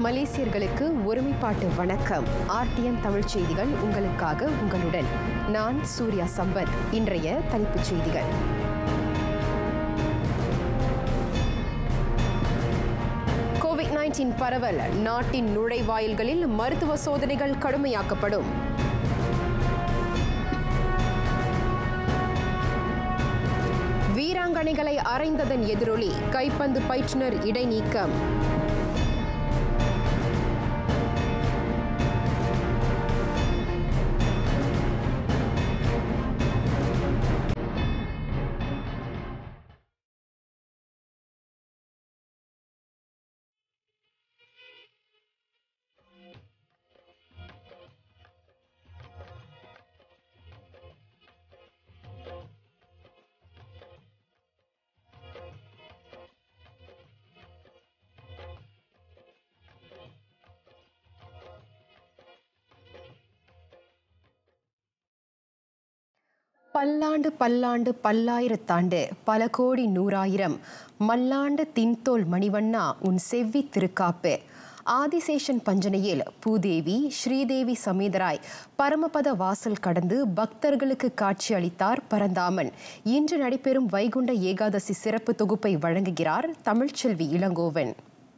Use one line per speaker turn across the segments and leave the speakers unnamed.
மலேசியர்களுக்கு ஒருமைப்பாட்டு வணக்கம் ஆர்டிஎம் தமிழ் செய்திகள் உங்களுக்காக உங்களுடன் நான் சூர்யா சம்பத் இன்றைய தலைப்புச் செய்திகள் கோவிட் நைன்டீன் பரவல் நாட்டின் நுழைவாயில்களில் மருத்துவ சோதனைகள் கடுமையாக்கப்படும் வீராங்கனைகளை அறைந்ததன் எதிரொலி கைப்பந்து பயிற்றுனர் இடைநீக்கம் பல்லாண்டு பல்லாண்டு பல்லாயிரத்தாண்டு பல கோடி நூறாயிரம் மல்லாண்டு தின்தோல் மணிவண்ணா உன் செவ்வி திருக்காப்பு ஆதிசேஷன் பஞ்சனையில் பூதேவி ஸ்ரீதேவி சமேதராய் பரமபத வாசல் கடந்து பக்தர்களுக்கு காட்சி அளித்தார் பரந்தாமன் இன்று நடைபெறும் வைகுண்ட ஏகாதசி சிறப்பு தொகுப்பை வழங்குகிறார் தமிழ்ச்செல்வி இளங்கோவன்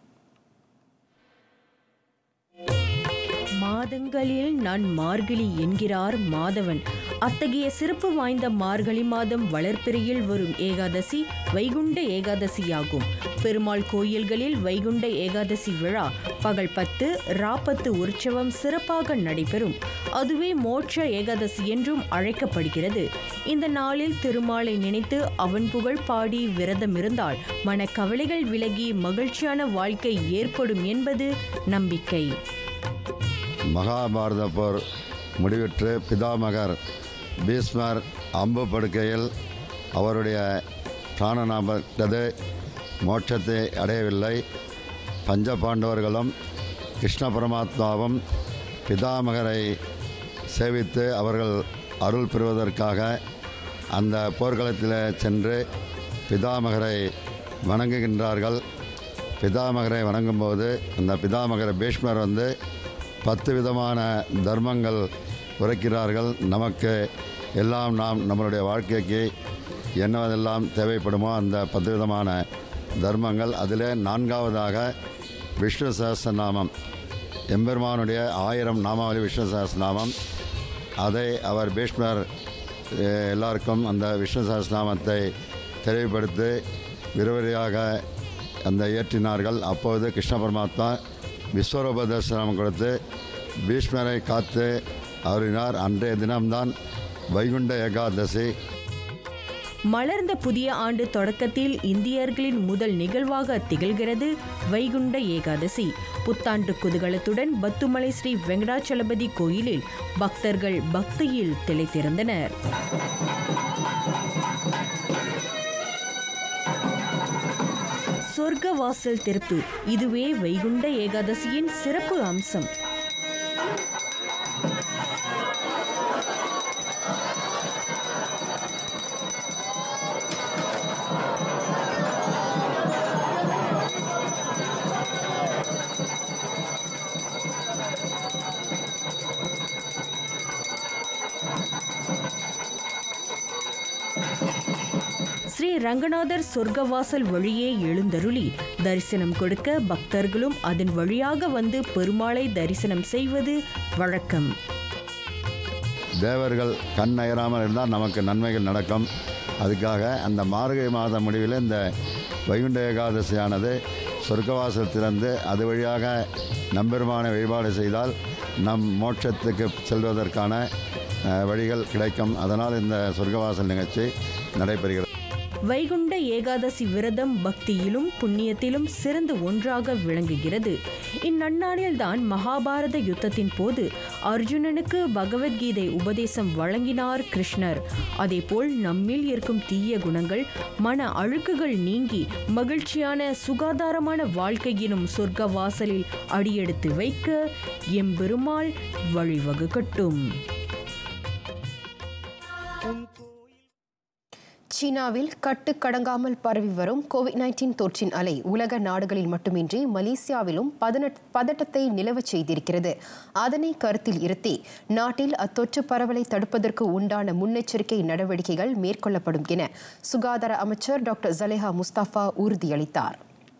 மாதங்களில் நான் மார்கழி என்கிறார் மாதவன் அத்தகைய சிறப்பு வாய்ந்த மார்கழி மாதம் வளர்ப்பிறையில் வரும் ஏகாதசி வைகுண்ட ஏகாதசியாகும் பெருமாள் கோயில்களில் வைகுண்ட ஏகாதசி விழா பகல் பத்து ராப்பத்து உற்சவம் சிறப்பாக நடைபெறும் அதுவே மோட்ச ஏகாதசி என்றும் அழைக்கப்படுகிறது இந்த நாளில் திருமாலை நினைத்து அவன் புகழ் பாடி விரதம் இருந்தால் மனக்கவலைகள் விலகி மகிழ்ச்சியான வாழ்க்கை ஏற்படும் என்பது நம்பிக்கை
மகாபாரத போர் முடிவுற்று பிதாமகர் பீஸ்மர் அம்பு படுக்கையில் அவருடைய பிராணநாமத்தது மோட்சத்தை அடையவில்லை பஞ்ச பாண்டவர்களும் கிருஷ்ண பரமாத்மாவும் பிதாமகரை சேவித்து அவர்கள் அருள் பெறுவதற்காக அந்த போர்க்களத்தில் சென்று பிதாமகரை வணங்குகின்றார்கள் பிதாமகரை வணங்கும்போது அந்த பிதாமகர் பீஷ்மர் வந்து பத்து விதமான தர்மங்கள் உரைக்கிறார்கள் நமக்கு எல்லாம் நாம் நம்மளுடைய வாழ்க்கைக்கு என்னவெல்லாம் தேவைப்படுமோ அந்த பத்து விதமான தர்மங்கள் அதில் நான்காவதாக விஷ்ணு சஹஸ்ரநாமம் எம்பெருமானுடைய ஆயிரம் நாமாவளி விஷ்ணு சஹஸ்ரநாமம் அதை அவர் பீஷ்மர் அஹ், எல்லாருக்கும் அந்த விஷ்ணு சஹஸ்ரநாமத்தை தெளிவுபடுத்தி விறுவிறையாக அந்த இயற்றினார்கள் அப்போது கிருஷ்ண பரமாத்மா விஸ்வரூப தரிசனம் கொடுத்து பீஷ்மரை காத்து அருளினார் அன்றைய தினம்தான் வைகுண்ட ஏகாதசி
மலர்ந்த புதிய ஆண்டு தொடக்கத்தில் இந்தியர்களின் முதல் நிகழ்வாக திகழ்கிறது வைகுண்ட ஏகாதசி புத்தாண்டு குதூகலத்துடன் பத்துமலை ஸ்ரீ வெங்கடாச்சலபதி கோயிலில் பக்தர்கள் பக்தியில் திளைத்திருந்தனர் சொர்க்க வாசல் திறப்பு இதுவே வைகுண்ட ஏகாதசியின் சிறப்பு அம்சம் ஸ்ரீ ரங்கநாதர் சொர்க்கவாசல் வழியே எழுந்தருளி தரிசனம் கொடுக்க பக்தர்களும் அதன் வழியாக வந்து பெருமாளை தரிசனம் செய்வது வழக்கம்
தேவர்கள் கண் அயராமல் இருந்தால் நமக்கு நன்மைகள் நடக்கும் அதுக்காக அந்த மார்கழி மாத முடிவில் இந்த வைகுண்ட ஏகாதசியானது சொர்க்கவாசல் திறந்து அது வழியாக நம்பெருமான வழிபாடு செய்தால் நம் மோட்சத்துக்கு செல்வதற்கான அஹ், வழிகள் கிடைக்கும் அதனால் இந்த சொர்க்கவாசல் நிகழ்ச்சி நடைபெறுகிறது
வைகுண்ட ஏகாதசி விரதம் பக்தியிலும் புண்ணியத்திலும் சிறந்த ஒன்றாக விளங்குகிறது இந்நன்னாளில்தான் மகாபாரத யுத்தத்தின் போது அர்ஜுனனுக்கு பகவத்கீதை உபதேசம் வழங்கினார் கிருஷ்ணர் அதேபோல் நம்மில் இருக்கும் தீய குணங்கள் மன அழுக்குகள் நீங்கி மகிழ்ச்சியான சுகாதாரமான வாழ்க்கையினும் சொர்க்க வாசலில் அடியெடுத்து வைக்க எம்பெருமாள் வழிவகுக்கட்டும்
சீனாவில் கட்டுக்கடங்காமல் பரவி வரும் கோவிட் நைன்டீன் தொற்றின் அலை உலக நாடுகளில் மட்டுமின்றி மலேசியாவிலும் பதனட் பதட்டத்தை நிலவச் செய்திருக்கிறது அதனை கருத்தில் இருத்தி நாட்டில் அத்தொற்று பரவலை தடுப்பதற்கு உண்டான முன்னெச்சரிக்கை நடவடிக்கைகள் மேற்கொள்ளப்படும் என சுகாதார அமைச்சர் டாக்டர் ஜலேஹா முஸ்தபா உறுதியளித்தார்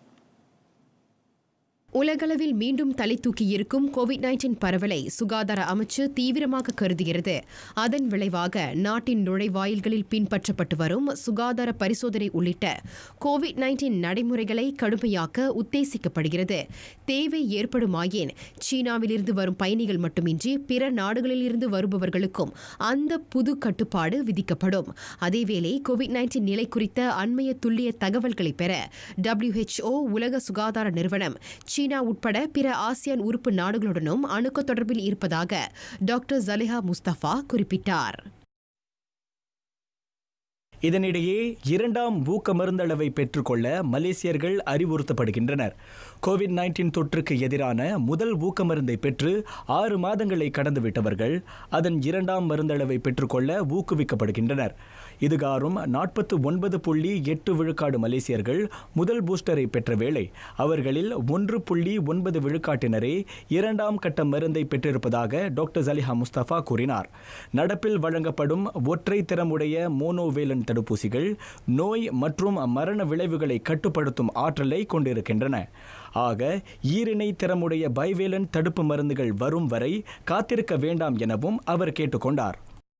உலகளவில் மீண்டும் தலை தூக்கியிருக்கும் கோவிட் நைன்டீன் பரவலை சுகாதார அமைச்சு தீவிரமாக கருதுகிறது அதன் விளைவாக நாட்டின் நுழைவாயில்களில் பின்பற்றப்பட்டு வரும் சுகாதார பரிசோதனை உள்ளிட்ட கோவிட் நைன்டீன் நடைமுறைகளை கடுமையாக்க உத்தேசிக்கப்படுகிறது தேவை ஏற்படுமாயின் சீனாவிலிருந்து வரும் பயணிகள் மட்டுமின்றி பிற நாடுகளிலிருந்து வருபவர்களுக்கும் அந்த புது கட்டுப்பாடு விதிக்கப்படும் அதேவேளை கோவிட் நைன்டீன் நிலை குறித்த அண்மைய துல்லிய தகவல்களை பெற WHO உலக சுகாதார நிறுவனம் சீனா உட்பட பிற ஆசியான் உறுப்பு நாடுகளுடனும் அணுக்க தொடர்பில் இருப்பதாக டாக்டர் ஜலிஹா முஸ்தபா குறிப்பிட்டார்
இதனிடையே இரண்டாம் ஊக்க மருந்தளவை பெற்றுக்கொள்ள மலேசியர்கள் அறிவுறுத்தப்படுகின்றனர் கோவிட் நைன்டீன் தொற்றுக்கு எதிரான முதல் ஊக்க மருந்தை பெற்று ஆறு மாதங்களை கடந்துவிட்டவர்கள் அதன் இரண்டாம் மருந்தளவை பெற்றுக்கொள்ள ஊக்குவிக்கப்படுகின்றனர் இதுகாரும் நாற்பத்து ஒன்பது புள்ளி எட்டு விழுக்காடு மலேசியர்கள் முதல் பூஸ்டரை பெற்ற வேளை அவர்களில் ஒன்று புள்ளி ஒன்பது விழுக்காட்டினரே இரண்டாம் கட்ட மருந்தை பெற்றிருப்பதாக டாக்டர் ஜலிஹா முஸ்தபா கூறினார் நடப்பில் வழங்கப்படும் ஒற்றை திறமுடைய மோனோவேலன் தடுப்பூசிகள் நோய் மற்றும் மரண விளைவுகளை கட்டுப்படுத்தும் ஆற்றலை கொண்டிருக்கின்றன ஆக ஈரிணை திறமுடைய பைவேலன் தடுப்பு மருந்துகள் வரும் வரை காத்திருக்க வேண்டாம் எனவும் அவர் கேட்டுக்கொண்டார்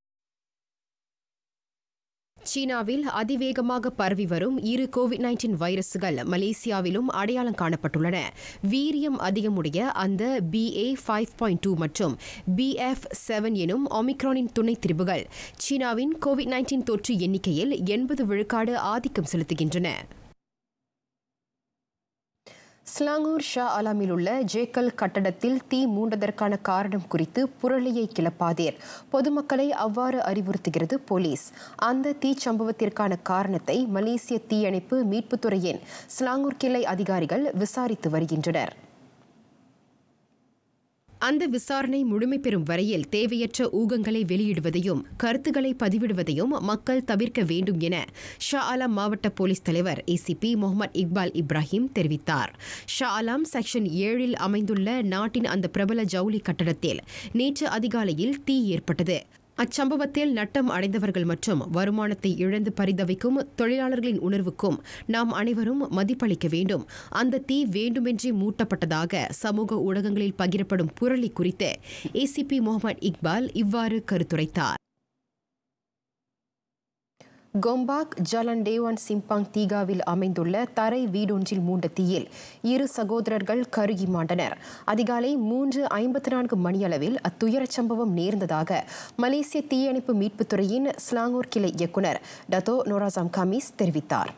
சீனாவில் அதிவேகமாக பரவி வரும் இரு கோவிட் நைன்டீன் வைரசுகள் மலேசியாவிலும் அடையாளம் காணப்பட்டுள்ளன வீரியம் அதிகமுடைய அந்த பிஏ ஃபைவ் பாயிண்ட் டூ மற்றும் பிஎஃப் செவன் எனும் ஒமிக்ரானின் துணை திரிபுகள் சீனாவின் கோவிட் நைன்டீன் தொற்று எண்ணிக்கையில் எண்பது விழுக்காடு ஆதிக்கம் செலுத்துகின்றன ஸ்லாங்கூர் ஷா அலாமில் உள்ள ஜேக்கல் கட்டடத்தில் தீ மூண்டதற்கான காரணம் குறித்து புரளியை கிளப்பாதீர் பொதுமக்களை அவ்வாறு அறிவுறுத்துகிறது போலீஸ் அந்த தீச்சம்பவத்திற்கான காரணத்தை மலேசிய தீயணைப்பு மீட்புத்துறையின் ஸ்லாங்கூர் கிளை அதிகாரிகள் விசாரித்து வருகின்றனர் அந்த விசாரணை முழுமை பெறும் வரையில் தேவையற்ற ஊகங்களை வெளியிடுவதையும் கருத்துக்களை பதிவிடுவதையும் மக்கள் தவிர்க்க வேண்டும் என ஷா ஆலம் மாவட்ட போலீஸ் தலைவர் ஏசிபி முகமது இக்பால் இப்ராஹிம் தெரிவித்தார் ஷா ஆலம் செக்ஷன் ஏழில் அமைந்துள்ள நாட்டின் அந்த பிரபல ஜவுளி கட்டடத்தில் நேற்று அதிகாலையில் தீ ஏற்பட்டது அச்சம்பவத்தில் நட்டம் அடைந்தவர்கள் மற்றும் வருமானத்தை இழந்து பரிதவிக்கும் தொழிலாளர்களின் உணர்வுக்கும் நாம் அனைவரும் மதிப்பளிக்க வேண்டும் அந்த தீ வேண்டுமென்றே மூட்டப்பட்டதாக சமூக ஊடகங்களில் பகிரப்படும் புரளி குறித்து ஏசிபி முகமது இக்பால் இவ்வாறு கருத்துரைத்தார் கொம்பாக் ஜலன் டேவான் சிம்பாங் தீகாவில் அமைந்துள்ள தரை வீடொன்றில் மூண்ட தீயில் இரு சகோதரர்கள் கருகி மாண்டனர் அதிகாலை மூன்று ஐம்பத்தி நான்கு மணியளவில் அத்துயரச் சம்பவம் நேர்ந்ததாக மலேசிய தீயணைப்பு மீட்புத்துறையின் ஸ்லாங்கூர் கிளை இயக்குனர் டத்தோ நோராசாம் கமீஸ் தெரிவித்தார்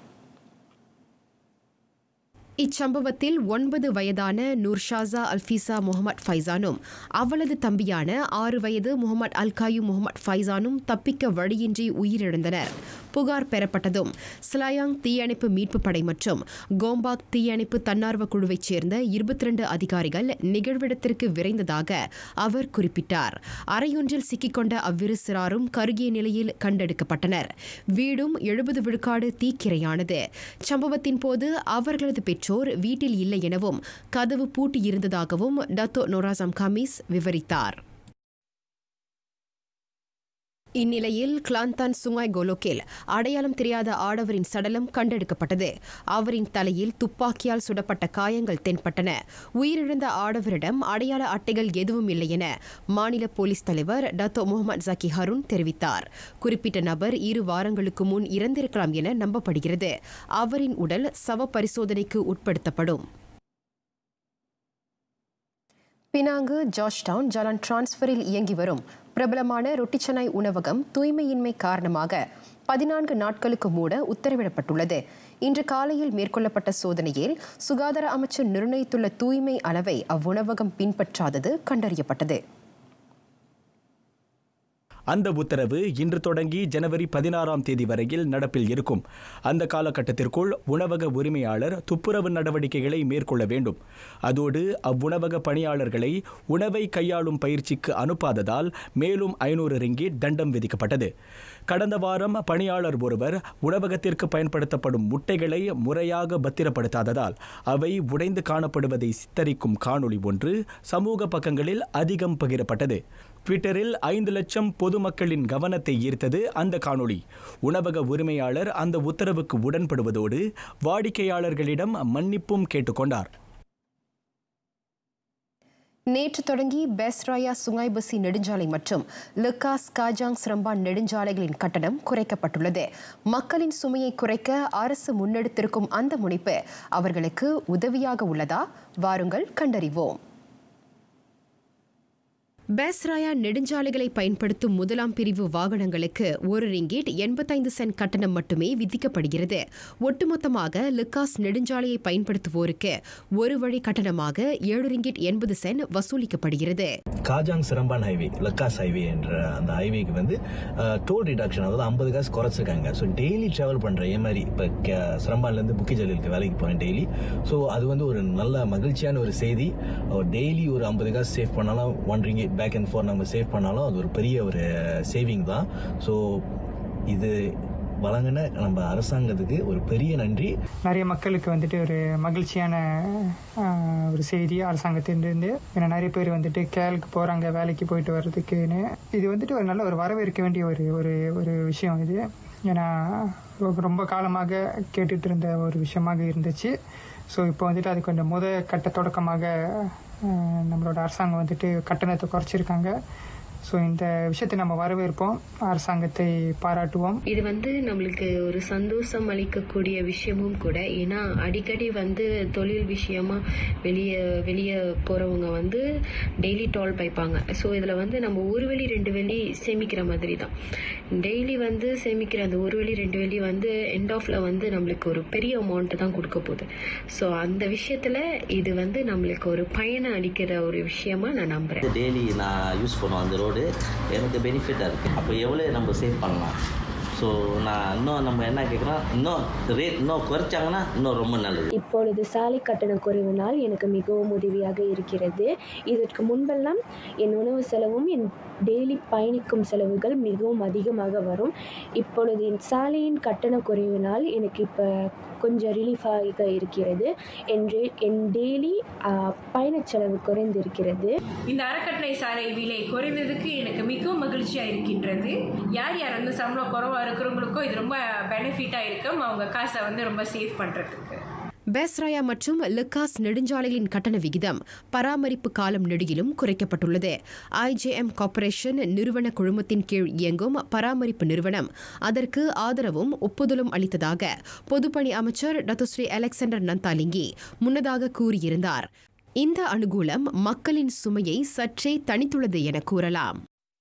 இச்சம்பவத்தில் ஒன்பது வயதான நூர்ஷாசா அல்ஃபீசா முகமது ஃபைசானும் அவளது தம்பியான ஆறு வயது முகமது அல்காயு முகமது ஃபைசானும் தப்பிக்க வழியின்றி உயிரிழந்தனர் புகார் பெறப்பட்டதும் ஸ்லாயாங் தீயணைப்பு மீட்பு படை மற்றும் கோம்பாக் தீயணைப்பு தன்னார்வ குழுவைச் சேர்ந்த இருபத்தி ரெண்டு அதிகாரிகள் நிகழ்விடத்திற்கு விரைந்ததாக அவர் குறிப்பிட்டார் அறையொன்றில் சிக்கிக்கொண்ட அவ்விரு சிறாரும் கருகிய நிலையில் கண்டெடுக்கப்பட்டனர் வீடும் எழுபது விழுக்காடு தீக்கிரையானது சம்பவத்தின் போது அவர்களது பெற்றோர் வீட்டில் இல்லை எனவும் கதவு பூட்டியிருந்ததாகவும் டத்தோ நொராசம் கமீஸ் விவரித்தார் இந்நிலையில் கிளாந்தான் சுங்காய் கோலோக்கில் அடையாளம் தெரியாத ஆடவரின் சடலம் கண்டெடுக்கப்பட்டது அவரின் தலையில் துப்பாக்கியால் சுடப்பட்ட காயங்கள் தென்பட்டன உயிரிழந்த ஆடவரிடம் அடையாள அட்டைகள் எதுவும் இல்லை என மாநில போலீஸ் தலைவர் டத்தோ முகமது ஜக்கி ஹருன் தெரிவித்தார் குறிப்பிட்ட நபர் இரு வாரங்களுக்கு முன் இறந்திருக்கலாம் என நம்பப்படுகிறது அவரின் உடல் சவ பரிசோதனைக்கு உட்படுத்தப்படும் பினாங்கு ஜார்ஜ்டவுன் ஜலான் டிரான்ஸ்ஃபரில் இயங்கி வரும் பிரபலமான ரொட்டிச்சனாய் உணவகம் தூய்மையின்மை காரணமாக பதினான்கு நாட்களுக்கு மூட உத்தரவிடப்பட்டுள்ளது இன்று காலையில் மேற்கொள்ளப்பட்ட சோதனையில் சுகாதார அமைச்சர் நிர்ணயித்துள்ள தூய்மை அளவை அவ்வுணவகம் பின்பற்றாதது கண்டறியப்பட்டது
அந்த உத்தரவு இன்று தொடங்கி ஜனவரி பதினாறாம் தேதி வரையில் நடப்பில் இருக்கும் அந்த காலகட்டத்திற்குள் உணவக உரிமையாளர் துப்புரவு நடவடிக்கைகளை மேற்கொள்ள வேண்டும் அதோடு அவ்வுணவக பணியாளர்களை உணவை கையாளும் பயிற்சிக்கு அனுப்பாததால் மேலும் ஐநூறு ரிங்கிட் தண்டம் விதிக்கப்பட்டது கடந்த வாரம் பணியாளர் ஒருவர் உணவகத்திற்கு பயன்படுத்தப்படும் முட்டைகளை முறையாக பத்திரப்படுத்தாததால் அவை உடைந்து காணப்படுவதை சித்தரிக்கும் காணொளி ஒன்று சமூக பக்கங்களில் அதிகம் பகிரப்பட்டது ட்விட்டரில் ஐந்து லட்சம் பொதுமக்களின் கவனத்தை ஈர்த்தது அந்த காணொளி உணவக உரிமையாளர் அந்த உத்தரவுக்கு உடன்படுவதோடு வாடிக்கையாளர்களிடம் மன்னிப்பும் கேட்டுக்கொண்டார்
நேற்று தொடங்கி பெஸ்ராயா சுங்காய்பசி நெடுஞ்சாலை மற்றும் லுக்காஸ் காஜாங் சிரம்பான் நெடுஞ்சாலைகளின் கட்டணம் குறைக்கப்பட்டுள்ளது மக்களின் சுமையை குறைக்க அரசு முன்னெடுத்திருக்கும் அந்த முனைப்பு அவர்களுக்கு உதவியாக உள்ளதா வாருங்கள் கண்டறிவோம் பேஸ்ராயா நெடுஞ்சாலைகளை பயன்படுத்தும் முதலாம் பிரிவு வாகனங்களுக்கு ஒரு ரிங்கிட் எண்பத்தைந்து சென்ட் கட்டணம் மட்டுமே விதிக்கப்படுகிறது ஒட்டுமொத்தமாக லுக்காஸ் நெடுஞ்சாலையை பயன்படுத்துவோருக்கு ஒரு வழி கட்டணமாக ஏழு ரிங்கிட் எண்பது சென்ட் வசூலிக்கப்படுகிறது
Kajang Seremban highway Lekas highway என்ற அந்த ஹைவேக்கு வந்து டோல் ரிடக்ஷன் அதாவது ஐம்பது காசு குறைச்சிருக்காங்க ஸோ டெய்லி ட்ராவல் பண்ணுற ஏ மாதிரி இப்போ சிரம்பான்லேருந்து புக்கி ஜலீலுக்கு வேலைக்கு போகிறேன் டெய்லி ஸோ அது வந்து ஒரு நல்ல மகிழ்ச்சியான ஒரு செய்தி டெய்லி ஒரு ஐம்பது காசு சேவ் பண்ணாலும் one ringgit back and forth நம்ம சேவ் பண்ணாலும் அது ஒரு பெரிய ஒரு சேவிங் தான் ஸோ இது வழங்கின நம்ம அரசாங்கத்துக்கு ஒரு பெரிய நன்றி
நிறைய மக்களுக்கு வந்துட்டு ஒரு மகிழ்ச்சியான ஆஹ், ஒரு செய்தி அரசாங்கத்திலிருந்து ஏன்னா நிறைய பேர் வந்துட்டு கேலுக்கு போகிறாங்க வேலைக்கு போயிட்டு வர்றதுக்குன்னு இது வந்துட்டு ஒரு நல்ல ஒரு வரவேற்க வேண்டிய ஒரு ஒரு ஒரு விஷயம் இது ஏன்னா ரொம்ப- ரொம்ப காலமாக கேட்டுட்டு இருந்த ஒரு விஷயமாக இருந்துச்சு ஸோ இப்போ வந்துட்டு அது கொஞ்சம் முத கட்ட தொடக்கமாக ஆஹ், நம்மளோட அரசாங்கம் வந்துட்டு கட்டணத்தை குறைச்சிருக்காங்க ஸோ இந்த விஷயத்தை நம்ம வரவேற்போம் அரசாங்கத்தை பாராட்டுவோம்
இது வந்து நம்மளுக்கு ஒரு சந்தோஷம் அளிக்கக்கூடிய விஷயமும் கூட ஏன்னா அடிக்கடி வந்து தொழில் விஷயமா வெளியே வெளியே போகிறவங்க வந்து டெய்லி டோல் பைப்பாங்க ஸோ இதில் வந்து நம்ம ஒரு வெள்ளி ரெண்டு வெள்ளி சேமிக்கிற மாதிரி தான் டெய்லி வந்து சேமிக்கிற அந்த ஒரு வெள்ளி ரெண்டு வெள்ளி வந்து எண்ட் ஆஃப்ல வந்து நம்மளுக்கு ஒரு பெரிய அமௌண்ட் தான் கொடுக்க போகுது ஸோ அந்த விஷயத்தில் இது வந்து நம்மளுக்கு ஒரு பயனை அளிக்கிற ஒரு விஷயமா நான் நம்புகிறேன்
டெய்லி நான் யூஸ் பண்ணுவேன் அந்த ரோடு எனக்கு பெனிஃபிட்டாக இருக்குது அப்போ எவ்வளோ நம்ம சேவ் பண்ணலாம் ஸோ நான் இன்னும் நம்ம என்ன கேட்குறோம் இன்னும் ரேட் இன்னும் குறைச்சாங்கன்னா இன்னும் ரொம்ப நல்லது
இப்பொழுது சாலை கட்டண குறைவினால் எனக்கு மிகவும் உதவியாக இருக்கிறது இதற்கு முன்பெல்லாம் என் உணவு செலவும் என் டெய்லி பயணிக்கும் செலவுகள் மிகவும் அதிகமாக வரும் இப்பொழுது என் சாலையின் கட்டண குறைவினால் எனக்கு இப்போ கொஞ்சம் ரிலீஃபாக இருக்கிறது என் ரே- என் டெய்லி பயணச் செலவு குறைந்திருக்கிறது
இந்த அறக்கட்டளை சாலை விலை குறைந்ததுக்கு எனக்கு மிகவும் மகிழ்ச்சியாக இருக்கின்றது யார் யார் வந்து சம்பளம் குறைவாக இருக்கிறவங்களுக்கும் இது ரொம்ப பெனிஃபிட்டாக இருக்கும் அவங்க காசை வந்து ரொம்ப சேவ் பண்ணுறதுக்கு
பேஸ்ராயா மற்றும் லுக்காஸ் நெடுஞ்சாலைகளின் கட்டண விகிதம் பராமரிப்பு காலம் நெடுகிலும் குறைக்கப்பட்டுள்ளது ஐஜேஎம் கார்ப்பரேஷன் நிறுவன குழுமத்தின் கீழ் இயங்கும் பராமரிப்பு நிறுவனம் அதற்கு ஆதரவும் ஒப்புதலும் அளித்ததாக பொதுப்பணி அமைச்சர் டத்துஸ்ரீ அலெக்சாண்டர் நந்தாலிங்கி முன்னதாக கூறியிருந்தார் இந்த அனுகூலம் மக்களின் சுமையை சற்றே தணித்துள்ளது என கூறலாம்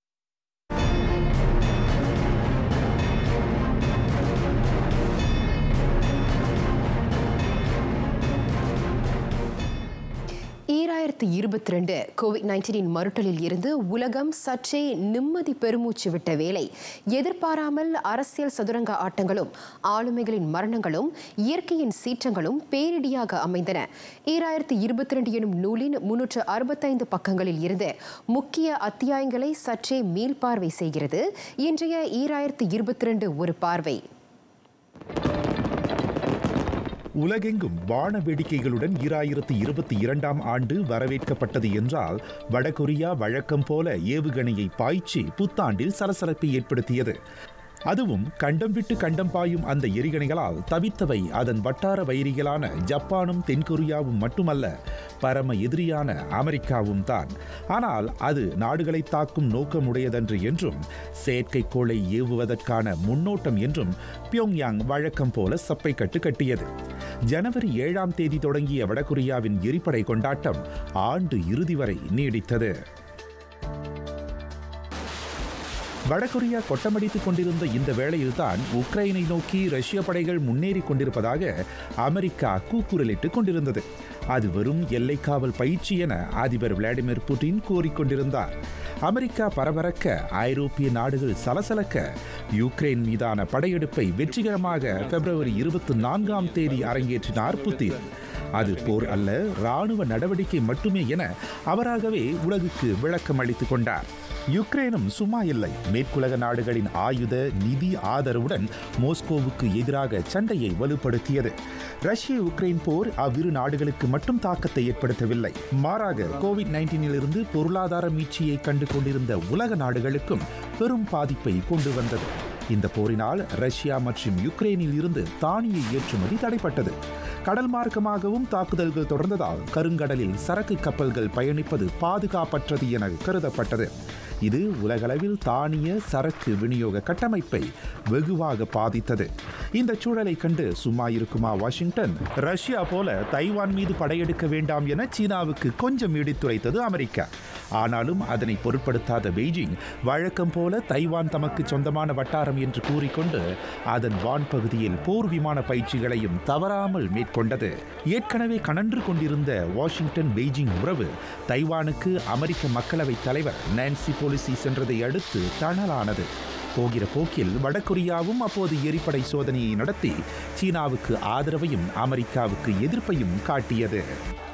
ஈராயிரத்து இருபத்தி ரெண்டு கோவிட் நைன்டீனின் மறுட்டலில் இருந்து உலகம் சற்றே நிம்மதி பெருமூச்சு விட்ட வேளை எதிர்பாராமல் அரசியல் சதுரங்க ஆட்டங்களும் ஆளுமைகளின் மரணங்களும் இயற்கையின் சீற்றங்களும் பேரிடியாக அமைந்தன ஈராயிரத்து இருபத்தி ரெண்டு எனும் நூலின் முன்னூற்று அறுபத்தைந்து பக்கங்களில் இருந்து முக்கிய அத்தியாயங்களை சற்றே மீள்பார்வை செய்கிறது இன்றைய ஈராயிரத்து இருபத்தி ரெண்டு ஒரு பார்வை
உலகெங்கும் வான வேடிக்கைகளுடன் ஈராயிரத்து இருபத்தி இரண்டாம் ஆண்டு வரவேற்கப்பட்டது என்றால் வடகொரியா வழக்கம் போல ஏவுகணையை பாய்ச்சி புத்தாண்டில் சலசலப்பை ஏற்படுத்தியது அதுவும் கண்டம் விட்டு கண்டம் பாயும் அந்த எரிகணைகளால் தவித்தவை அதன் வட்டார வைரிகளான ஜப்பானும் தென்கொரியாவும் மட்டுமல்ல பரம எதிரியான அமெரிக்காவும் தான் ஆனால் அது நாடுகளை தாக்கும் நோக்கமுடையதன்று என்றும் செயற்கைக்கோளை ஏவுவதற்கான முன்னோட்டம் என்றும் பியோங்யாங் வழக்கம் போல சப்பை கட்டு கட்டியது ஜனவரி ஏழாம் தேதி தொடங்கிய வடகொரியாவின் எரிப்படை கொண்டாட்டம் ஆண்டு இறுதி வரை நீடித்தது வடகொரியா கொட்டமடித்துக் கொண்டிருந்த இந்த வேளையில்தான் உக்ரைனை நோக்கி ரஷ்ய படைகள் முன்னேறி கொண்டிருப்பதாக அமெரிக்கா கூக்குரலிட்டுக் கொண்டிருந்தது அது வெறும் எல்லைக்காவல் பயிற்சி என அதிபர் விளாடிமிர் புட்டின் கூறிக்கொண்டிருந்தார் அமெரிக்கா பரபரக்க ஐரோப்பிய நாடுகள் சலசலக்க யுக்ரைன் மீதான படையெடுப்பை வெற்றிகரமாக பிப்ரவரி இருபத்தி நான்காம் தேதி அரங்கேற்றினார் புதின் அது போர் அல்ல ராணுவ நடவடிக்கை மட்டுமே என அவராகவே உலகுக்கு விளக்கம் அளித்துக் கொண்டார் யுக்ரைனும் சும்மா இல்லை மேற்குலக நாடுகளின் ஆயுத நிதி ஆதரவுடன் மோஸ்கோவுக்கு எதிராக சண்டையை வலுப்படுத்தியது ரஷ்ய உக்ரைன் போர் அவ்விரு நாடுகளுக்கு மட்டும் தாக்கத்தை ஏற்படுத்தவில்லை மாறாக கோவிட் நைன்டீனிலிருந்து பொருளாதார மீட்சியை கண்டு கொண்டிருந்த உலக நாடுகளுக்கும் பெரும் பாதிப்பை கொண்டு வந்தது இந்த போரினால் ரஷ்யா மற்றும் யுக்ரைனில் இருந்து தானிய ஏற்றுமதி தடைப்பட்டது கடல் மார்க்கமாகவும் தாக்குதல்கள் தொடர்ந்ததால் கருங்கடலில் சரக்கு கப்பல்கள் பயணிப்பது பாதுகாப்பற்றது என கருதப்பட்டது இது உலகளவில் தானிய சரக்கு விநியோக கட்டமைப்பை வெகுவாக பாதித்தது இந்த சூழலை கண்டு சும்மா இருக்குமா வாஷிங்டன் ரஷ்யா போல தைவான் மீது படையெடுக்க வேண்டாம் என சீனாவுக்கு கொஞ்சம் இடித்துரைத்தது அமெரிக்கா ஆனாலும் அதனை பொருட்படுத்தாத பெய்ஜிங் வழக்கம் போல தைவான் தமக்கு சொந்தமான வட்டாரம் என்று கூறிக்கொண்டு அதன் வான் பகுதியில் போர் விமான பயிற்சிகளையும் தவறாமல் மேற்கொண்டது ஏற்கனவே கனன்று கொண்டிருந்த வாஷிங்டன் பெய்ஜிங் உறவு தைவானுக்கு அமெரிக்க மக்களவைத் தலைவர் நான்சி போலிசி சென்றதை அடுத்து தணலானது போகிற போக்கில் வடகொரியாவும் அப்போது எரிப்படை சோதனையை நடத்தி சீனாவுக்கு ஆதரவையும் அமெரிக்காவுக்கு எதிர்ப்பையும் காட்டியது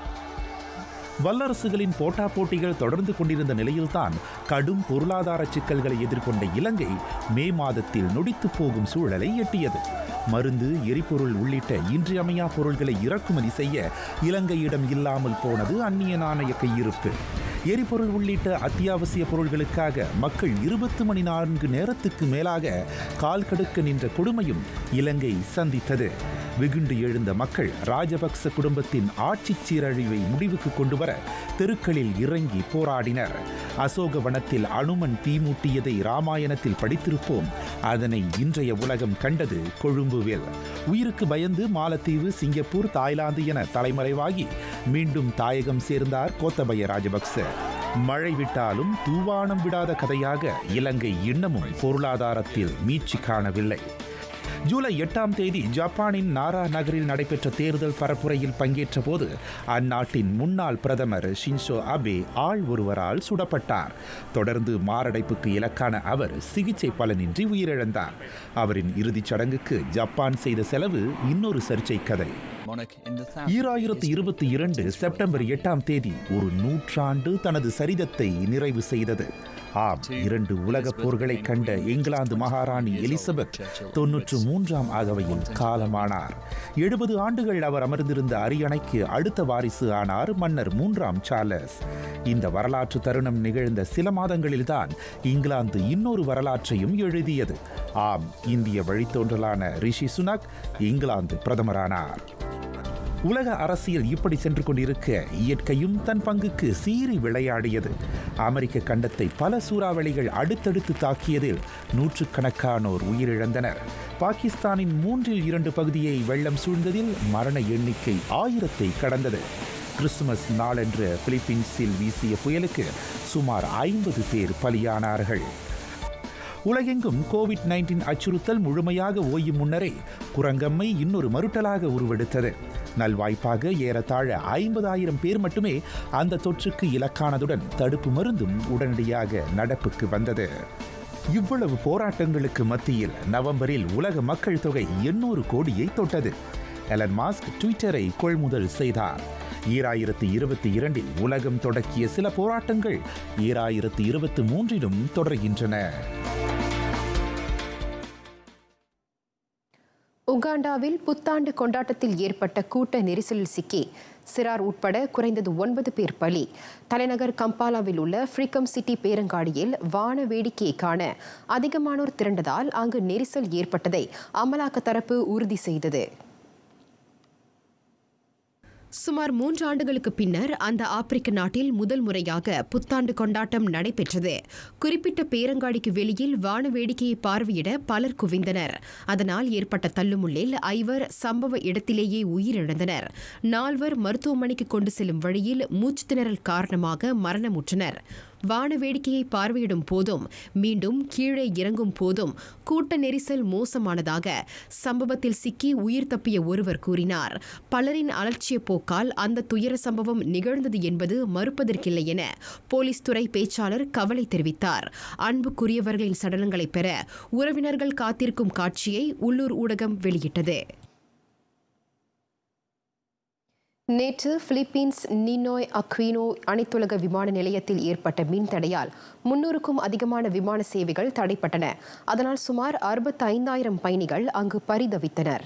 வல்லரசுகளின் போட்டா போட்டிகள் தொடர்ந்து கொண்டிருந்த நிலையில்தான் கடும் பொருளாதார சிக்கல்களை எதிர்கொண்ட இலங்கை மே மாதத்தில் நொடித்து போகும் சூழலை எட்டியது மருந்து எரிபொருள் உள்ளிட்ட இன்றியமையா பொருள்களை இறக்குமதி செய்ய இலங்கையிடம் இல்லாமல் போனது அந்நிய நாணய கையிருப்பு எரிபொருள் உள்ளிட்ட அத்தியாவசிய பொருள்களுக்காக மக்கள் இருபத்து மணி நான்கு நேரத்துக்கு மேலாக கால் கடுக்க நின்ற கொடுமையும் இலங்கை சந்தித்தது வெகுண்டு எழுந்த மக்கள் ராஜபக்ச குடும்பத்தின் ஆட்சி சீரழிவை முடிவுக்கு கொண்டு வர தெருக்களில் இறங்கி போராடினர் அசோக வனத்தில் அனுமன் தீமூட்டியதை ராமாயணத்தில் படித்திருப்போம் அதனை இன்றைய உலகம் கண்டது கொழும்புவில் உயிருக்கு பயந்து மாலத்தீவு சிங்கப்பூர் தாய்லாந்து என தலைமறைவாகி மீண்டும் தாயகம் சேர்ந்தார் கோத்தபய ராஜபக்ச மழை விட்டாலும் தூவானம் விடாத கதையாக இலங்கை இன்னமும் பொருளாதாரத்தில் மீட்சி காணவில்லை ஜூலை எட்டாம் தேதி ஜப்பானின் நாரா நகரில் நடைபெற்ற தேர்தல் பரப்புரையில் பங்கேற்ற போது அந்நாட்டின் முன்னாள் பிரதமர் ஷின்சோ அபே ஆள் ஒருவரால் சுடப்பட்டார் தொடர்ந்து மாரடைப்புக்கு இலக்கான அவர் சிகிச்சை பலனின்றி உயிரிழந்தார் அவரின் இறுதிச் சடங்குக்கு ஜப்பான் செய்த செலவு இன்னொரு சர்ச்சை கதை ஈராயிரத்து இருபத்தி இரண்டு செப்டம்பர் எட்டாம் தேதி ஒரு நூற்றாண்டு தனது சரிதத்தை நிறைவு செய்தது ஆம் இரண்டு உலகப் போர்களை கண்ட இங்கிலாந்து மகாராணி எலிசபெத் தொன்னூற்று மூன்றாம் அகவையில் காலமானார் எழுபது ஆண்டுகள் அவர் அமர்ந்திருந்த அரியணைக்கு அடுத்த வாரிசு ஆனார் மன்னர் மூன்றாம் சார்லஸ் இந்த வரலாற்று தருணம் நிகழ்ந்த சில மாதங்களில்தான் இங்கிலாந்து இன்னொரு வரலாற்றையும் எழுதியது ஆம் இந்திய வழித்தோன்றலான ரிஷி சுனக் இங்கிலாந்து பிரதமரானார் உலக அரசியல் இப்படி சென்று கொண்டிருக்க இயற்கையும் தன் பங்குக்கு சீறி விளையாடியது அமெரிக்க கண்டத்தை பல சூறாவளிகள் அடுத்தடுத்து தாக்கியதில் நூற்றுக்கணக்கானோர் உயிரிழந்தனர் பாகிஸ்தானின் மூன்றில் இரண்டு பகுதியை வெள்ளம் சூழ்ந்ததில் மரண எண்ணிக்கை ஆயிரத்தை கடந்தது கிறிஸ்துமஸ் நாளன்று பிலிப்பீன்ஸில் வீசிய புயலுக்கு சுமார் ஐம்பது பேர் பலியானார்கள் உலகெங்கும் கோவிட் நைன்டீன் அச்சுறுத்தல் முழுமையாக ஓயும் முன்னரே குரங்கம்மை இன்னொரு மறுட்டலாக உருவெடுத்தது நல்வாய்ப்பாக ஏறத்தாழ ஐம்பதாயிரம் பேர் மட்டுமே அந்த தொற்றுக்கு இலக்கானதுடன் தடுப்பு மருந்தும் உடனடியாக நடப்புக்கு வந்தது இவ்வளவு போராட்டங்களுக்கு மத்தியில் நவம்பரில் உலக மக்கள் தொகை எண்ணூறு கோடியை தொட்டது எலன் மாஸ்க் ட்விட்டரை கொள்முதல் செய்தார் ஈராயிரத்து இருபத்தி இரண்டில் உலகம் தொடக்கிய சில போராட்டங்கள் ஈராயிரத்து இருபத்தி மூன்றிலும் தொடர்கின்றன
உகாண்டாவில் புத்தாண்டு கொண்டாட்டத்தில் ஏற்பட்ட கூட்ட நெரிசலில் சிக்கி சிறார் உட்பட குறைந்தது ஒன்பது பேர் பலி தலைநகர் கம்பாலாவில் உள்ள ஃப்ரீகம் சிட்டி பேரங்காடியில் வான வேடிக்கையை காண அதிகமானோர் திரண்டதால் அங்கு நெரிசல் ஏற்பட்டதை அமலாக்க தரப்பு உறுதி செய்தது சுமார் மூன்று ஆண்டுகளுக்கு பின்னர் அந்த ஆப்பிரிக்க நாட்டில் முதல் முறையாக புத்தாண்டு கொண்டாட்டம் நடைபெற்றது குறிப்பிட்ட பேரங்காடிக்கு வெளியில் வான வேடிக்கையை பார்வையிட பலர் குவிந்தனர் அதனால் ஏற்பட்ட தள்ளுமுள்ளில் ஐவர் சம்பவ இடத்திலேயே உயிரிழந்தனர் நால்வர் மருத்துவமனைக்கு கொண்டு செல்லும் வழியில் மூச்சு திணறல் காரணமாக மரணமுற்றனர் வான வேடிக்கையை பார்வையிடும் போதும் மீண்டும் கீழே இறங்கும் போதும் கூட்ட நெரிசல் மோசமானதாக சம்பவத்தில் சிக்கி உயிர் தப்பிய ஒருவர் கூறினார் பலரின் அலட்சிய போக்கால் அந்த துயர சம்பவம் நிகழ்ந்தது என்பது மறுப்பதற்கில்லை என போலீஸ் துறை பேச்சாளர் கவலை தெரிவித்தார் அன்புக்குரியவர்களின் சடலங்களை பெற உறவினர்கள் காத்திருக்கும் காட்சியை உள்ளூர் ஊடகம் வெளியிட்டது நேற்று பிலிப்பீன்ஸ் நினோய் அக்வினோ அனைத்துலக விமான நிலையத்தில் ஏற்பட்ட மின் தடையால் முன்னூறுக்கும் அதிகமான விமான சேவைகள் தடைப்பட்டன அதனால் சுமார் அறுபத்தைந்தாயிரம் பயணிகள் அங்கு பரிதவித்தனர்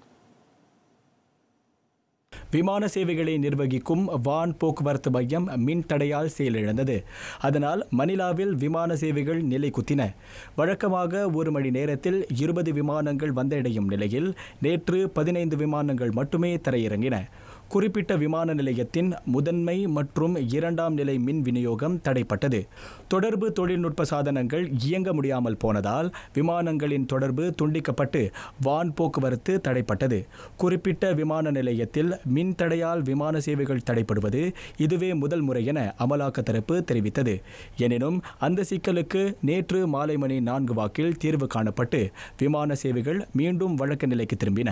விமான சேவைகளை நிர்வகிக்கும் வான் போக்குவரத்து மையம் மின் தடையால் செயலிழந்தது அதனால் மணிலாவில் விமான சேவைகள் நிலை குத்தின வழக்கமாக ஒரு மணி நேரத்தில் இருபது விமானங்கள் வந்தடையும் நிலையில் நேற்று பதினைந்து விமானங்கள் மட்டுமே தரையிறங்கின குறிப்பிட்ட விமான நிலையத்தின் முதன்மை மற்றும் இரண்டாம் நிலை மின் விநியோகம் தடைப்பட்டது தொடர்பு தொழில்நுட்ப சாதனங்கள் இயங்க முடியாமல் போனதால் விமானங்களின் தொடர்பு துண்டிக்கப்பட்டு வான் போக்குவரத்து தடைப்பட்டது குறிப்பிட்ட விமான நிலையத்தில் மின் தடையால் விமான சேவைகள் தடைப்படுவது இதுவே முதல் முறை என அமலாக்க தரப்பு தெரிவித்தது எனினும் அந்த சிக்கலுக்கு நேற்று மாலை மணி நான்கு வாக்கில் தீர்வு காணப்பட்டு விமான சேவைகள் மீண்டும் வழக்க நிலைக்கு திரும்பின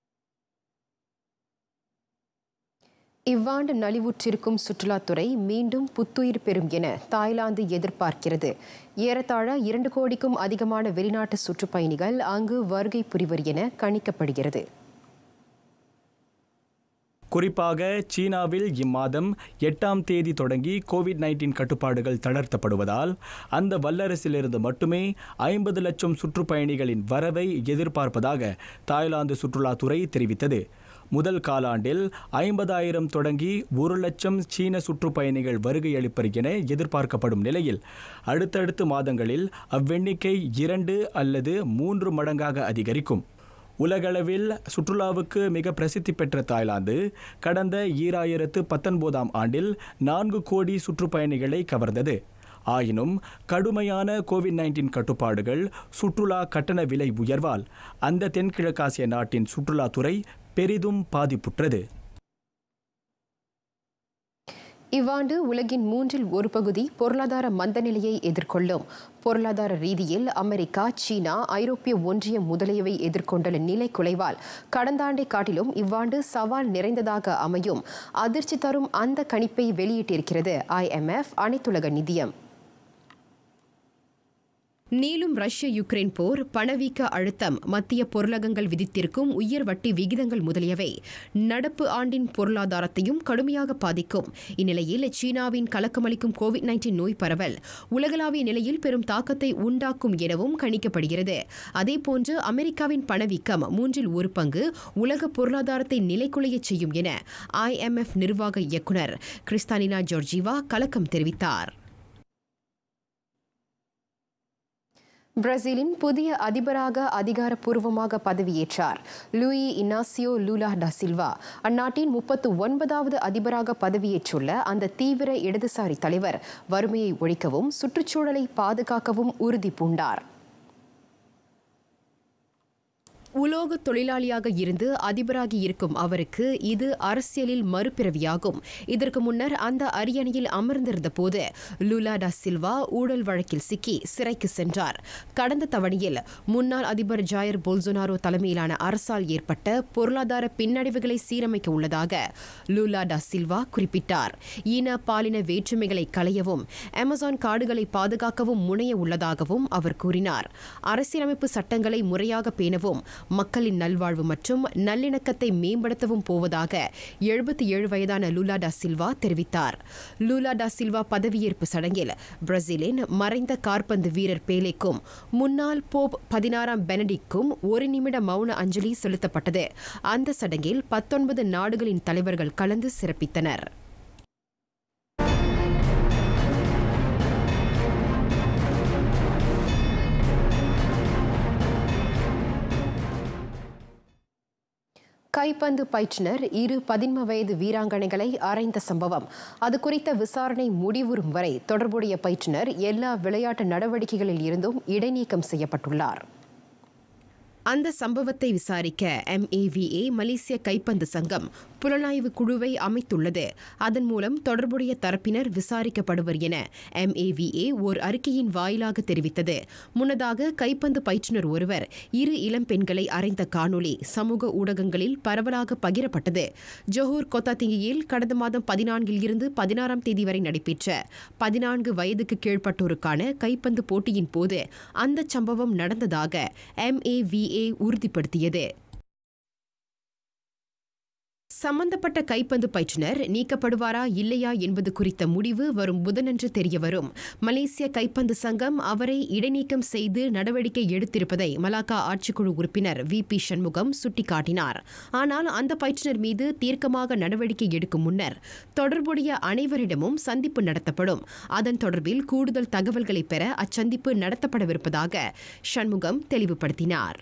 இவ்வாண்டு நலிவுற்றிருக்கும் சுற்றுலாத்துறை மீண்டும் புத்துயிர் பெறும் என தாய்லாந்து எதிர்பார்க்கிறது ஏறத்தாழ இரண்டு கோடிக்கும் அதிகமான வெளிநாட்டு சுற்றுப்பயணிகள் அங்கு வருகை புரிவர் என கணிக்கப்படுகிறது
குறிப்பாக சீனாவில் இம்மாதம் எட்டாம் தேதி தொடங்கி கோவிட் நைன்டீன் கட்டுப்பாடுகள் தளர்த்தப்படுவதால் அந்த வல்லரசிலிருந்து மட்டுமே ஐம்பது லட்சம் சுற்றுப்பயணிகளின் வரவை எதிர்பார்ப்பதாக தாய்லாந்து சுற்றுலாத்துறை தெரிவித்தது முதல் காலாண்டில் ஐம்பதாயிரம் தொடங்கி ஒரு லட்சம் சீன சுற்றுப்பயணிகள் வருகை அளிப்பர் என எதிர்பார்க்கப்படும் நிலையில் அடுத்தடுத்த மாதங்களில் அவ்வெண்ணிக்கை இரண்டு அல்லது மூன்று மடங்காக அதிகரிக்கும் உலகளவில் சுற்றுலாவுக்கு மிக பிரசித்தி பெற்ற தாய்லாந்து கடந்த ஈராயிரத்து பத்தொன்பதாம் ஆண்டில் நான்கு கோடி சுற்றுப்பயணிகளை கவர்ந்தது ஆயினும் கடுமையான கோவிட் நைன்டீன் கட்டுப்பாடுகள் சுற்றுலா கட்டண விலை உயர்வால் அந்த தென்கிழக்காசிய நாட்டின் சுற்றுலாத்துறை பெரிதும் பாதிப்புற்றது
இவ்வாண்டு உலகின் மூன்றில் ஒரு பகுதி பொருளாதார மந்தநிலையை எதிர்கொள்ளும் பொருளாதார ரீதியில் அமெரிக்கா சீனா ஐரோப்பிய ஒன்றியம் முதலியவை எதிர்கொண்டுள்ள நிலை குலைவால் கடந்த ஆண்டை காட்டிலும் இவ்வாண்டு சவால் நிறைந்ததாக அமையும் அதிர்ச்சி தரும் அந்த கணிப்பை வெளியிட்டிருக்கிறது ஐஎம்எஃப் அனைத்துலக நிதியம் நீளும் ரஷ்ய யுக்ரைன் போர் பணவீக்க அழுத்தம் மத்திய பொருளகங்கள் விதித்திருக்கும் உயர் வட்டி விகிதங்கள் முதலியவை நடப்பு ஆண்டின் பொருளாதாரத்தையும் கடுமையாக பாதிக்கும் இந்நிலையில் சீனாவின் கலக்கமளிக்கும் கோவிட் நைன்டீன் நோய் பரவல் உலகளாவிய நிலையில் பெரும் தாக்கத்தை உண்டாக்கும் எனவும் கணிக்கப்படுகிறது அதேபோன்று அமெரிக்காவின் பணவீக்கம் மூன்றில் ஒரு பங்கு உலக பொருளாதாரத்தை நிலைக்குலையச் செய்யும் என ஐஎம்எஃப் நிர்வாக இயக்குநர் கிறிஸ்தானினா ஜோர்ஜிவா கலக்கம் தெரிவித்தார் பிரேசிலின் புதிய அதிபராக அதிகாரப்பூர்வமாக பதவியேற்றார் லூயி இனாசியோ லூலா டா சில்வா அந்நாட்டின் முப்பத்து ஒன்பதாவது அதிபராக பதவியேற்றுள்ள அந்த தீவிர இடதுசாரி தலைவர் வறுமையை ஒழிக்கவும் சுற்றுச்சூழலை பாதுகாக்கவும் உறுதி பூண்டார் உலோக தொழிலாளியாக இருந்து அதிபராகி இருக்கும் அவருக்கு இது அரசியலில் மறுபிறவியாகும் இதற்கு முன்னர் அந்த அரியணையில் அமர்ந்திருந்த போது லுலா டா சில்வா ஊழல் வழக்கில் சிக்கி சிறைக்கு சென்றார் கடந்த தவணையில் முன்னாள் அதிபர் ஜாயர் போல்சோனாரோ தலைமையிலான அரசால் ஏற்பட்ட பொருளாதார பின்னடைவுகளை சீரமைக்க உள்ளதாக லுலா டா சில்வா குறிப்பிட்டார் ஈன பாலின வேற்றுமைகளை களையவும் அமேசான் காடுகளை பாதுகாக்கவும் முனைய உள்ளதாகவும் அவர் கூறினார் அரசியலமைப்பு சட்டங்களை முறையாக பேணவும் மக்களின் நல்வாழ்வு மற்றும் நல்லிணக்கத்தை மேம்படுத்தவும் போவதாக எழுபத்தி ஏழு வயதான லூலா டா சில்வா தெரிவித்தார் லூலா டா சில்வா பதவியேற்பு சடங்கில் பிரேசிலின் மறைந்த கார்பந்து வீரர் பேலேக்கும் முன்னாள் போப் பதினாறாம் பெனடிக்கும் ஒரு நிமிட மௌன அஞ்சலி செலுத்தப்பட்டது அந்த சடங்கில் பத்தொன்பது நாடுகளின் தலைவர்கள் கலந்து சிறப்பித்தனர் கைப்பந்து பயிற்றுனர் இரு பதின்ம வயது வீராங்கனைகளை அறைந்த சம்பவம் அது குறித்த விசாரணை முடிவுறும் வரை தொடர்புடைய பயிற்றுனர் எல்லா விளையாட்டு நடவடிக்கைகளில் இருந்தும் இடைநீக்கம் செய்யப்பட்டுள்ளார் அந்த சம்பவத்தை விசாரிக்க எம்ஏவிஏ மலேசிய கைப்பந்து சங்கம் புலனாய்வு குழுவை அமைத்துள்ளது அதன் மூலம் தொடர்புடைய தரப்பினர் விசாரிக்கப்படுவர் என எம்ஏவிஏ ஓர் அறிக்கையின் வாயிலாக தெரிவித்தது முன்னதாக கைப்பந்து பயிற்றுனர் ஒருவர் இரு இளம் பெண்களை அறைந்த காணொளி சமூக ஊடகங்களில் பரவலாக பகிரப்பட்டது ஜொஹூர் கொத்தாத்திங்கியில் கடந்த மாதம் பதினான்கில் இருந்து பதினாறாம் தேதி வரை நடைபெற்ற பதினான்கு வயதுக்கு கீழ்ப்பட்டோருக்கான கைப்பந்து போட்டியின் போது அந்த சம்பவம் நடந்ததாக எம்ஏவிஏ உறுதிப்படுத்தியது சம்பந்தப்பட்ட கைப்பந்து பயிற்றுனர் நீக்கப்படுவாரா இல்லையா என்பது குறித்த முடிவு வரும் புதனன்று தெரியவரும் மலேசிய கைப்பந்து சங்கம் அவரை இடைநீக்கம் செய்து நடவடிக்கை எடுத்திருப்பதை மலாக்கா ஆட்சிக்குழு உறுப்பினர் வி பி சண்முகம் சுட்டிக்காட்டினார் ஆனால் அந்த பயிற்றுனர் மீது தீர்க்கமாக நடவடிக்கை எடுக்கும் முன்னர் தொடர்புடைய அனைவரிடமும் சந்திப்பு நடத்தப்படும் அதன் தொடர்பில் கூடுதல் தகவல்களை பெற அச்சந்திப்பு நடத்தப்படவிருப்பதாக சண்முகம் தெளிவுபடுத்தினார்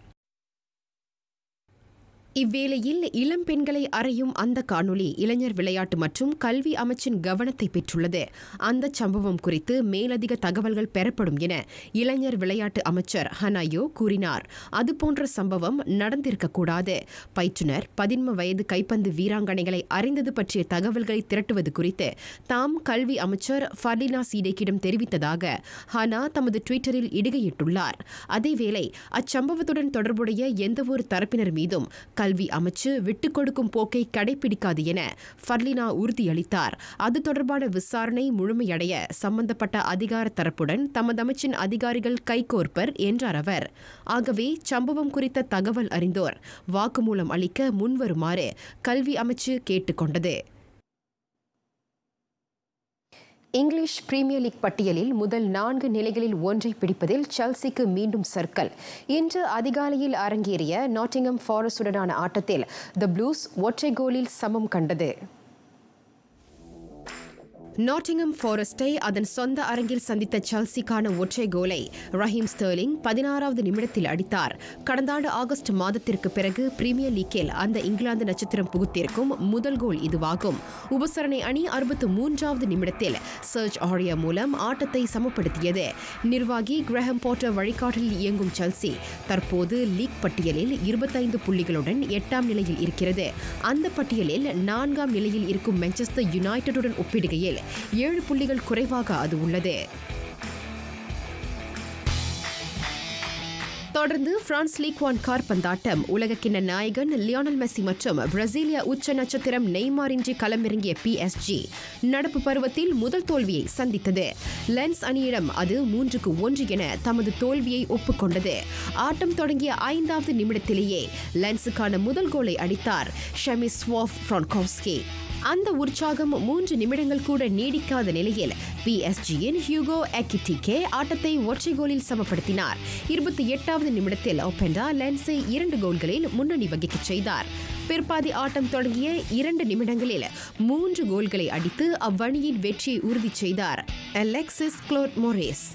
இவ்வேளையில் இளம் பெண்களை அறையும் அந்த காணொளி இளைஞர் விளையாட்டு மற்றும் கல்வி அமைச்சின் கவனத்தை பெற்றுள்ளது அந்த சம்பவம் குறித்து மேலதிக தகவல்கள் பெறப்படும் என இளைஞர் விளையாட்டு அமைச்சர் ஹனாயோ கூறினார் அதுபோன்ற சம்பவம் நடந்திருக்கக்கூடாது பயிற்றுனர் பதின்ம வயது கைப்பந்து வீராங்கனைகளை அறிந்தது பற்றிய தகவல்களை திரட்டுவது குறித்து தாம் கல்வி அமைச்சர் ஃபர்லினா சீடேக்கிடம் தெரிவித்ததாக ஹனா தமது ட்விட்டரில் இடுகையிட்டுள்ளார் அதேவேளை அச்சம்பவத்துடன் தொடர்புடைய எந்தவொரு தரப்பினர் மீதும் கல்வி அமைச்சு விட்டுக் கொடுக்கும் போக்கை கடைபிடிக்காது என ஃபர்லினா உறுதியளித்தார் அது தொடர்பான விசாரணை முழுமையடைய சம்பந்தப்பட்ட அதிகார தரப்புடன் தமது அமைச்சின் அதிகாரிகள் கைகோர்ப்பர் என்றார் அவர் ஆகவே சம்பவம் குறித்த தகவல் அறிந்தோர் வாக்குமூலம் அளிக்க முன்வருமாறு கல்வி அமைச்சு கேட்டுக்கொண்டது இங்கிலீஷ் பிரீமியர் லீக் பட்டியலில் முதல் நான்கு நிலைகளில் ஒன்றை பிடிப்பதில் செல்சிக்கு மீண்டும் சர்க்கல் இன்று அதிகாலையில் அரங்கேறிய நாட்டிங்ஹம் ஃபாரஸ்டுடனான ஆட்டத்தில் த ப்ளூஸ் ஒற்றை கோலில் சமம் கண்டது நாட்டிங்ஹம் ஃபாரஸ்டை அதன் சொந்த அரங்கில் சந்தித்த செல்சிக்கான ஒற்றை கோலை ரஹீம் ஸ்டர்லிங் பதினாறாவது நிமிடத்தில் அடித்தார் கடந்த ஆண்டு ஆகஸ்ட் மாதத்திற்கு பிறகு பிரீமியர் லீக்கில் அந்த இங்கிலாந்து நட்சத்திரம் புகுத்திருக்கும் முதல் கோல் இதுவாகும் உபசரணை அணி அறுபத்து மூன்றாவது நிமிடத்தில் சர்ச் ஆரியா மூலம் ஆட்டத்தை சமப்படுத்தியது நிர்வாகி கிரஹம் போட்டர் வழிகாட்டலில் இயங்கும் செல்சி தற்போது லீக் பட்டியலில் இருபத்தைந்து புள்ளிகளுடன் எட்டாம் நிலையில் இருக்கிறது அந்த பட்டியலில் நான்காம் நிலையில் இருக்கும் மான்செஸ்டர் யுனைடெடுடன் ஒப்பிடுகையில் ஏழு புள்ளிகள் குறைவாக அது உள்ளது தொடர்ந்து பிரான்ஸ் லீக் ஒன் கார் பந்தாட்டம் உலகக்கிண்ண நாயகன் லியோனல் மெஸ்ஸி மற்றும் பிரேசிலிய உச்ச நட்சத்திரம் நெய்மாரின்றி களமிறங்கிய பிஎஸ்ஜி நடப்பு பருவத்தில் முதல் தோல்வியை சந்தித்தது லென்ஸ் அணியிடம் அது மூன்றுக்கு ஒன்று என தமது தோல்வியை ஒப்புக்கொண்டது ஆட்டம் தொடங்கிய ஐந்தாவது நிமிடத்திலேயே லென்ஸுக்கான முதல் கோலை அடித்தார் ஷெமிஸ் வாஃப் ஃப்ரான்கோவ்ஸ்கி அந்த உற்சாகம் மூன்று நிமிடங்கள் கூட நீடிக்காத நிலையில் பிஎஸ்ஜியின் ஹியூகோ எக்கிட்டிகே ஆட்டத்தை ஒற்றை கோலில் சமப்படுத்தினார் இருபத்தி எட்டாவது நிமிடத்தில் ஒப்பெண்டா லென்ஸை இரண்டு கோல்களில் முன்னணி வகிக்கச் செய்தார் பிற்பாதி ஆட்டம் தொடங்கிய இரண்டு நிமிடங்களில் மூன்று கோல்களை அடித்து அவ்வணியின் வெற்றியை உறுதி செய்தார் அலெக்சிஸ் குளோட் மொரேஸ்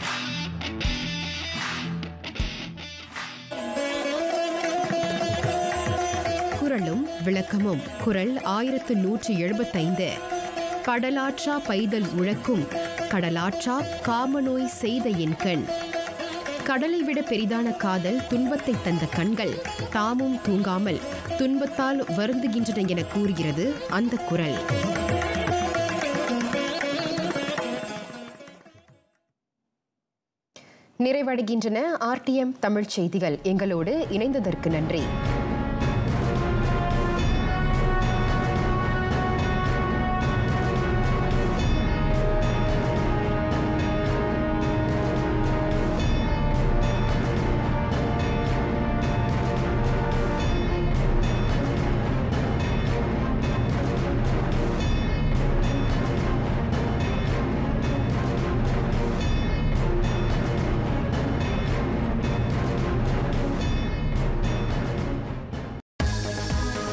குரலும் விளக்கமும் குரல் ஆயிரத்து நூற்றி எழுபத்தைந்து கடலாற்றா பைதல் உழக்கும் கடலாற்றா காமநோய் செய்த என் கண் கடலை விட பெரிதான காதல் துன்பத்தை தந்த கண்கள் தாமும் தூங்காமல் துன்பத்தால் வருந்துகின்றன என கூறுகிறது அந்த குரல் நிறைவடைகின்றன ஆர்டிஎம் தமிழ் செய்திகள் எங்களோடு இணைந்ததற்கு நன்றி